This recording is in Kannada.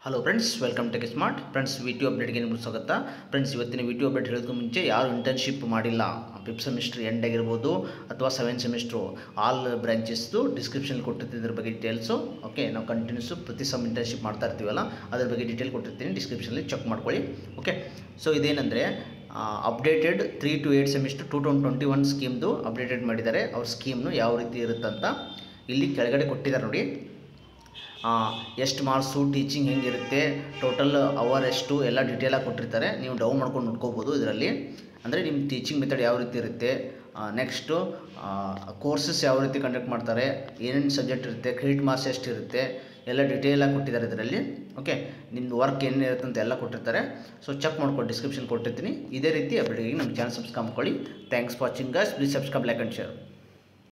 hello friends welcome tech smart friends video ಅಪ್ಡೇಟ್ಗೆ ನಿಮ್ಗೆ ಸ್ವಾಗತ ಫ್ರೆಂಡ್ಸ್ ಇವತ್ತಿನ ವಿಡಿಯೋ ಅಪ್ಡೇಟ್ ಹೇಳೋದಕ್ಕೂ ಮುಂಚೆ ಯಾರು ಇಂಟರ್ನ್ಶಿಪ್ ಮಾಡಿಲ್ಲ ಫಿಫ್ತ್ ಸೆಮಿಸ್ಟರ್ ಎಂಡ್ ಆಗಿರ್ಬೋದು ಅಥವಾ ಸೆವೆಂತ್ ಸೆಮಿಸ್ಟ್ರು ಆಲ್ ಬ್ರಾಂಚಸ್ದು ಡಿಸ್ಕ್ರಿಪ್ಷನ್ ಕೊಟ್ಟಿರ್ತೀನಿ ಇದ್ರ ಬಗ್ಗೆ ಡೀಟೇಲ್ಸು ಓಕೆ ನಾವು ಕಂಟಿನ್ಯೂಸು ಪ್ರತಿ ಸಮ್ ಇಂಟರ್ನ್ಶಿಪ್ ಮಾಡ್ತಾ ಇರ್ತೀವಲ್ಲ ಅದ್ರ ಬಗ್ಗೆ ಡೀಟೇಲ್ ಕೊಟ್ಟಿರ್ತೀನಿ ಡಿಸ್ಕ್ರಿಪ್ಷನಲ್ಲಿ ಚೆಕ್ ಮಾಡ್ಕೊಳ್ಳಿ ಓಕೆ ಸೊ ಇದೇನೆಂದರೆ updated three to eight semester two thousand twenty one ಸ್ಕೀಮ್ದು ಅಪ್ಡೇಟೆಡ್ ಮಾಡಿದ್ದಾರೆ ಅವ್ರ ಸ್ಕೀಮ್ನು ಯಾವ ರೀತಿ ಇರುತ್ತಂತ ಇಲ್ಲಿ ಕೆಳಗಡೆ ಕೊಟ್ಟಿದ್ದಾರೆ ನೋಡಿ ಎಷ್ಟು ಮಾರ್ಕ್ಸು ಟೀಚಿಂಗ್ ಹೆಂಗಿರುತ್ತೆ ಟೋಟಲ್ ಅವರ್ ಎಷ್ಟು ಎಲ್ಲ ಡೀಟೇಲಾಗಿ ಕೊಟ್ಟಿರ್ತಾರೆ ನೀವು ಡೌನ್ ಮಾಡ್ಕೊಂಡು ನೋಡ್ಕೋಬೋದು ಇದರಲ್ಲಿ ಅಂದರೆ ನಿಮ್ಮ ಟೀಚಿಂಗ್ ಮೆಥಡ್ ಯಾವ ರೀತಿ ಇರುತ್ತೆ ನೆಕ್ಸ್ಟು ಕೋರ್ಸಸ್ ಯಾವ ರೀತಿ ಕಂಡಕ್ಟ್ ಮಾಡ್ತಾರೆ ಏನೇನು ಸಬ್ಜೆಕ್ಟ್ ಇರುತ್ತೆ ಕ್ರೆಡಿಟ್ ಮಾರ್ಕ್ಸ್ ಎಷ್ಟು ಇರುತ್ತೆ ಎಲ್ಲ ಡೀಟೇಲಾಗಿ ಕೊಟ್ಟಿದ್ದಾರೆ ಇದರಲ್ಲಿ ಓಕೆ ನಿಮ್ಮದು ವರ್ಕ್ ಏನಿರುತ್ತೆ ಅಂತ ಎಲ್ಲ ಕೊಟ್ಟಿರ್ತಾರೆ ಸೊ ಚೆಕ್ ಮಾಡ್ಕೊಂಡು ಡಿಸ್ಕ್ರಿಪ್ಷನ್ ಕೊಟ್ಟಿರ್ತೀನಿ ಇದೇ ರೀತಿ ಅಪ್ಡೇಟ್ಗೆ ನಮ್ಮ ಚಾನಲ್ ಸಬ್ಸ್ಕ್ರೈಬ್ ಮಾಡ್ಕೊಳ್ಳಿ thanks for watching guys please subscribe like and share